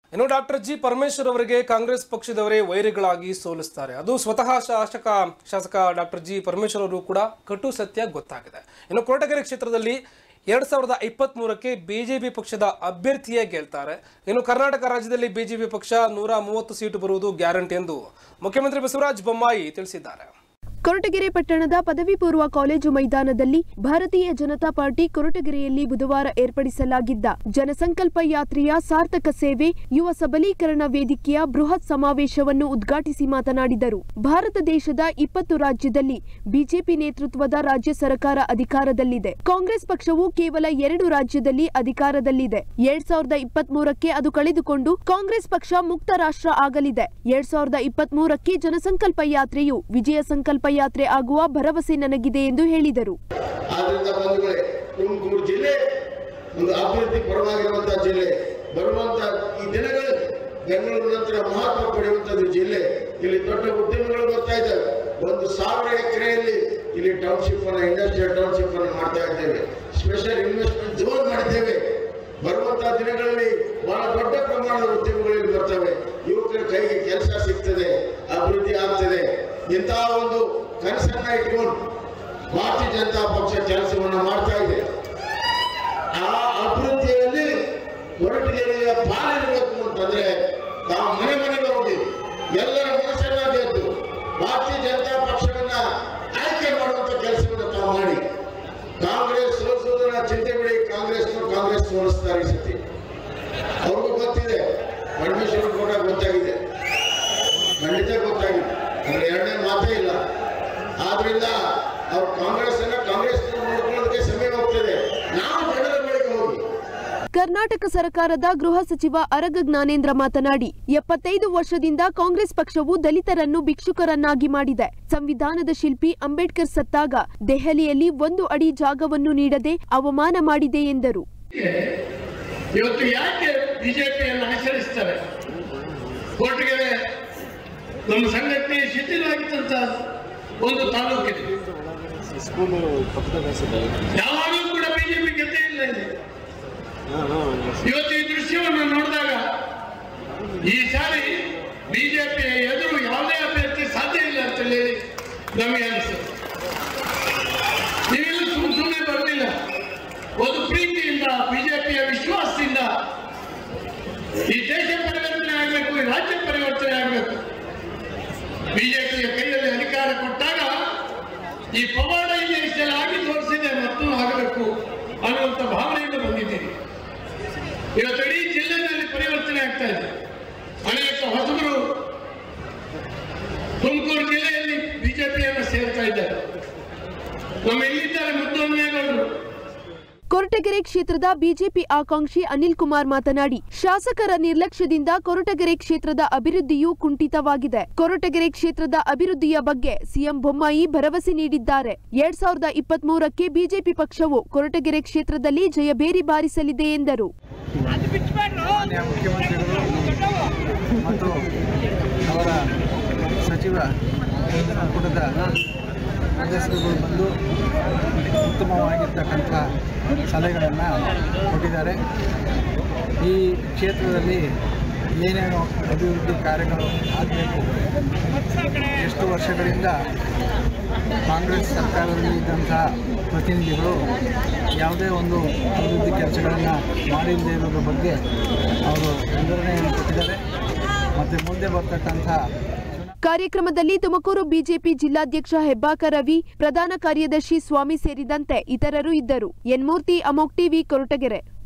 ಇನ್ನು doctor G Parameshwar ಅವರಿಗೆ ಕಾಂಗ್ರೆಸ್ ಪಕ್ಷದವರೇ ವೈರಿಗಳಾಗಿ ಸೋಲಿಸ್ತಾರೆ ಅದು ಸ್ವತಃ ಶಾಸಕ ಶಾಸಕ ಡಾಕ್ಟರ್ ಜಿ ಪರಮೇಶ್ವರ್ ಅವರು ಕೂಡ ಕಟು ಸತ್ಯ ಗೊತ್ತಾಗಿದೆ ಇನ್ನು ಕೊರಟಗೆರೆ ಕ್ಷೇತ್ರದಲ್ಲಿ ಎರಡ್ ಸಾವಿರದ ಇಪ್ಪತ್ತ್ ಮೂರಕ್ಕೆ ಬಿಜೆಪಿ ಪಕ್ಷದ ಅಭ್ಯರ್ಥಿಯೇ ಗೆಲ್ತಾರೆ ಇನ್ನು ಕರ್ನಾಟಕ ರಾಜ್ಯದಲ್ಲಿ ಬಿಜೆಪಿ ಪಕ್ಷ ನೂರ ಮೂವತ್ತು ಸೀಟು ಬರುವುದು ಗ್ಯಾರಂಟಿ ಎಂದು ಮುಖ್ಯಮಂತ್ರಿ ಬಸವರಾಜ ಬೊಮ್ಮಾಯಿ ತಿಳಿಸಿದ್ದಾರೆ ಕೊರಟಗೆರೆ ಪಟ್ಟಣದ ಪದವಿ ಪೂರ್ವ ಕಾಲೇಜು ಮೈದಾನದಲ್ಲಿ ಭಾರತೀಯ ಜನತಾ ಪಾರ್ಟಿ ಕೊರಟಗೆರೆಯಲ್ಲಿ ಬುಧವಾರ ಏರ್ಪಡಿಸಲಾಗಿದ್ದ ಜನಸಂಕಲ್ಪ ಯಾತ್ರೆಯ ಸಾರ್ಥಕ ಸೇವೆ ಯುವ ಸಬಲೀಕರಣ ವೇದಿಕೆಯ ಬೃಹತ್ ಸಮಾವೇಶವನ್ನು ಉದ್ಘಾಟಿಸಿ ಮಾತನಾಡಿದರು ಭಾರತ ದೇಶದ ಇಪ್ಪತ್ತು ರಾಜ್ಯದಲ್ಲಿ ಬಿಜೆಪಿ ನೇತೃತ್ವದ ರಾಜ್ಯ ಸರ್ಕಾರ ಅಧಿಕಾರದಲ್ಲಿದೆ ಕಾಂಗ್ರೆಸ್ ಪಕ್ಷವು ಕೇವಲ ಎರಡು ರಾಜ್ಯದಲ್ಲಿ ಅಧಿಕಾರದಲ್ಲಿದೆ ಎರಡ್ ಸಾವಿರದ ಇಪ್ಪತ್ತ್ ಮೂರಕ್ಕೆ ಅದು ಕಳೆದುಕೊಂಡು ಕಾಂಗ್ರೆಸ್ ಪಕ್ಷ ಮುಕ್ತ ರಾಷ್ಟ್ರ ಆಗಲಿದೆ ಎರಡ್ ಸಾವಿರದ ಇಪ್ಪತ್ತ್ ಮೂರಕ್ಕೆ ಜನಸಂಕಲ್ಪ ಯಾತ್ರೆಯು ವಿಜಯ ಸಂಕಲ್ಪ ಯಾತ್ರೆ ಆಗುವ ಭರವಸೆ ನನಗಿದೆ ಎಂದು ಹೇಳಿದರು ಆದ್ರಿಂದ ಬಂಧುಗಳೇ ತುಮಕೂರು ಜಿಲ್ಲೆ ಒಂದು ಅಭಿವೃದ್ಧಿ ಪರವಾಗಿರುವಂತಹ ಜಿಲ್ಲೆ ಬರುವಂತ ಈ ದಿನಗಳಲ್ಲಿ ಬೆಂಗಳೂರು ನಂತರ ಮಹತ್ವ ಪಡೆಯುವಂತದ್ದು ಜಿಲ್ಲೆ ಇಲ್ಲಿ ದೊಡ್ಡ ಉದ್ಯಮಗಳು ಬರ್ತಾ ಇದ್ದಾವೆ ಒಂದು ಸಾವಿರ ಎಕರೆಯಲ್ಲಿ ಇಲ್ಲಿ ಟೌನ್ಶಿಪ್ ಅನ್ನ ಇಂಡಸ್ಟ್ರಿಯಲ್ ಟೌನ್ಶಿಪ್ ಅನ್ನು ಮಾಡ್ತಾ ಇದ್ದೇವೆ ಸ್ಪೆಷಲ್ ಇನ್ವೆಸ್ಟ್ಮೆಂಟ್ ಝೋನ್ ಮಾಡಿದ್ದೇವೆ ಬರುವಂತಹ ದಿನಗಳಲ್ಲಿ ಬಹಳ ದೊಡ್ಡ ಪ್ರಮಾಣದ ಉದ್ಯಮಗಳು ಇಲ್ಲಿ ಬರ್ತವೆ ಯುವಕರ ಕೈಗೆ ಕೆಲಸ ಸಿಗ್ತದೆ ಅಭಿವೃದ್ಧಿ ಆಗ್ತದೆ ಇಂತಹ ಒಂದು ಕನಸನ್ನ ಇಟ್ಕೊಂಡು ಭಾರತೀಯ ಜನತಾ ಪಕ್ಷ ಕೆಲಸವನ್ನು ಮಾಡ್ತಾ ಇದೆ ಆ ಅಭಿವೃದ್ಧಿಯಲ್ಲಿ ಹೊರಟಿಗೆರೆಯ ಪಾಲಿರಬೇಕು ಅಂತಂದ್ರೆ ನಾವು ಮನೆ ಮನೆಗೆ ಹೋಗಿ ಎಲ್ಲರ ಮನಸ್ಸನ್ನ ಗೆದ್ದು ಭಾರತೀಯ ಜನತಾ ಪಕ್ಷವನ್ನ ಆಯ್ಕೆ ಮಾಡುವಂತ ಕೆಲಸವನ್ನು ತಾವು ಮಾಡಿ ಕಾಂಗ್ರೆಸ್ ಸೋಲಿಸೋದನ್ನ ಚಿಂತೆ ಬಿಡಿ ಕಾಂಗ್ರೆಸ್ ಕಾಂಗ್ರೆಸ್ ಸೋಲಿಸ್ತಾರೆ ಈ ಸತಿ ಅವ್ರಿಗೂ ಗೊತ್ತಿದೆ ಪರಮೇಶ್ವರ್ ಕೂಡ ಗೊತ್ತಾಗಿದೆ ಖಂಡಿತ ಗೊತ್ತಾಗಿದೆ ಅದ್ರ ಎರಡನೇ ಮಾತೇ ಇಲ್ಲ ಆದ್ರಿಂದ ಅವ್ರು ಕಾಂಗ್ರೆಸ್ ಅನ್ನ ಕಾಂಗ್ರೆಸ್ ನೋಡ್ಕೊಳ್ಳೋದಕ್ಕೆ ಸಮಯ ಹೋಗ್ತದೆ ನಾವು ಜನರ ಬಳಿಗೆ ಹೋಗಿ ಕರ್ನಾಟಕ ಸರ್ಕಾರದ ಗೃಹ ಸಚಿವ ಅರಗ ಜ್ಞಾನೇಂದ್ರ ಮಾತನಾಡಿ ಎಪ್ಪತ್ತೈದು ವರ್ಷದಿಂದ ಕಾಂಗ್ರೆಸ್ ಪಕ್ಷವು ದಲಿತರನ್ನು ಭಿಕ್ಷುಕರನ್ನಾಗಿ ಮಾಡಿದೆ ಸಂವಿಧಾನದ ಶಿಲ್ಪಿ ಅಂಬೇಡ್ಕರ್ ಸತ್ತಾಗ ದೆಹಲಿಯಲ್ಲಿ ಒಂದು ಅಡಿ ಜಾಗವನ್ನು ನೀಡದೆ ಅವಮಾನ ಮಾಡಿದೆ ಎಂದರು ಇವತ್ತು ಯಾಕೆ ಬಿಜೆಪಿಯನ್ನು ಆಚರಿಸ್ತಾರೆ ಕೊರಟಗೆರೆ ನಮ್ಮ ಸಂಘಟನೆ ಶಿಥಿಲಾಗಿದ್ದಂತ ಒಂದು ತಾಲೂಕಿದೆ ಯಾವಾಗಲೂ ಕೂಡ ಬಿಜೆಪಿ ಗೆದ್ದೇ ಇಲ್ಲ ಇಲ್ಲಿ ಇವತ್ತು ಈ ದೃಶ್ಯವನ್ನು ನೋಡಿದಾಗ ಈ ಸಾರಿ ಬಿಜೆಪಿಯ ಎದುರು ಯಾವುದೇ ಅಭ್ಯರ್ಥಿ ಸಾಧ್ಯ ಇಲ್ಲ ಅಂತ ಹೇಳಿ ನಮಗೆ ಅನಿಸುತ್ತೆ ನೀವೆಲ್ಲ ಸುಮ್ಮನೆ ಸುಮ್ಮನೆ ಬರಲಿಲ್ಲ ಒಂದು ಪ್ರೀತಿಯಿಂದ ಬಿಜೆಪಿಯ ವಿಶ್ವಾಸದಿಂದ ಈ ದೇಶ ಪರಿವರ್ತನೆ ಆಗಬೇಕು ಈ ರಾಜ್ಯ ಪರಿವರ್ತನೆ ಆಗಬೇಕು ಬಿಜೆಪಿಯ ಕೈಯಲ್ಲಿ ಅಧಿಕಾರ ಕೊಟ್ಟಾಗ ಈ ಪವಾಡ ಈ ದೇಶದಲ್ಲಿ ಆಗಿ ತೋರಿಸಿದೆ ಮತ್ತು ಆಗಬೇಕು ಅನ್ನುವಂಥ ಭಾವನೆಯಿಂದ ಬಂದಿದ್ದೀರಿ ಇವತ್ತು ಇಡೀ ಜಿಲ್ಲೆಯಲ್ಲಿ ಪರಿವರ್ತನೆ ಆಗ್ತಾ ಇದೆ ಅನೇಕ ಹೊಸಬರು ತುಮಕೂರು ಜಿಲ್ಲೆಯಲ್ಲಿ ಬಿಜೆಪಿಯನ್ನು ಸೇರ್ತಾ ಇದ್ದಾರೆ ನಮ್ಮ ಇಲ್ಲಿದ್ದಾರೆ ಮುದ್ದೊಮ್ಮೇಗೌಡರು ಕೊರಟಗೆರೆ ಕ್ಷೇತ್ರದ ಬಿಜೆಪಿ ಆಕಾಂಕ್ಷಿ ಅನಿಲ್ ಕುಮಾರ್ ಮಾತನಾಡಿ ಶಾಸಕರ ನಿರ್ಲಕ್ಷ್ಯದಿಂದ ಕೊರಟಗೆರೆ ಕ್ಷೇತ್ರದ ಅಭಿವೃದ್ಧಿಯು ಕುಂಠಿತವಾಗಿದೆ ಕೊರಟಗೆರೆ ಕ್ಷೇತ್ರದ ಅಭಿವೃದ್ಧಿಯ ಬಗ್ಗೆ ಸಿಎಂ ಬೊಮ್ಮಾಯಿ ಭರವಸೆ ನೀಡಿದ್ದಾರೆ ಎರಡ್ ಸಾವಿರದ ಇಪ್ಪತ್ತ್ ಮೂರಕ್ಕೆ ಬಿಜೆಪಿ ಪಕ್ಷವು ಕೊರಟಗೆರೆ ಕ್ಷೇತ್ರದಲ್ಲಿ ಜಯಬೇರಿ ಬಾರಿಸಲಿದೆ ಎಂದರು ಮಾನ್ಯ ಮುಖ್ಯಮಂತ್ರಿಗಳು ಮತ್ತು ಅವರ ಸಚಿವ ಸಂಪುಟದ ಸದಸ್ಯರುಗಳು ಬಂದು ಉತ್ತಮವಾಗಿರ್ತಕ್ಕಂಥ ಸಲಹೆಗಳನ್ನು ಕೊಟ್ಟಿದ್ದಾರೆ ಈ ಕ್ಷೇತ್ರದಲ್ಲಿ ಏನೇನು ಅಭಿವೃದ್ಧಿ ಕಾರ್ಯಗಳು ಆಗಬೇಕು ಎಷ್ಟು ವರ್ಷಗಳಿಂದ ಕಾಂಗ್ರೆಸ್ ಸರ್ಕಾರದಲ್ಲಿ ಇದ್ದಂತಹ ಪ್ರತಿನಿಧಿಗಳು ಯಾವುದೇ ಒಂದು ಅಭಿವೃದ್ಧಿ ಕೆಲಸಗಳನ್ನು ಮಾಡಿಲ್ಲದೆ ಇರೋದ್ರ ಬಗ್ಗೆ ಅವರು ವಿವರಣೆಯನ್ನು ಕೊಟ್ಟಿದ್ದಾರೆ ಮತ್ತು ಮುಂದೆ ಬರ್ತಕ್ಕಂಥ ಕಾರ್ಯಕ್ರಮದಲ್ಲಿ ತುಮಕೂರು ಬಿಜೆಪಿ ಜಿಲ್ಲಾಧ್ಯಕ್ಷ ಹೆಬ್ಬಾಕ ರವಿ ಪ್ರಧಾನ ಕಾರ್ಯದರ್ಶಿ ಸ್ವಾಮಿ ಸೇರಿದಂತೆ ಇತರರು ಇದ್ದರು ಎನ್ಮೂರ್ತಿ ಅಮೋಕ್ ಟಿವಿ ಕೊರಟಗೆರೆ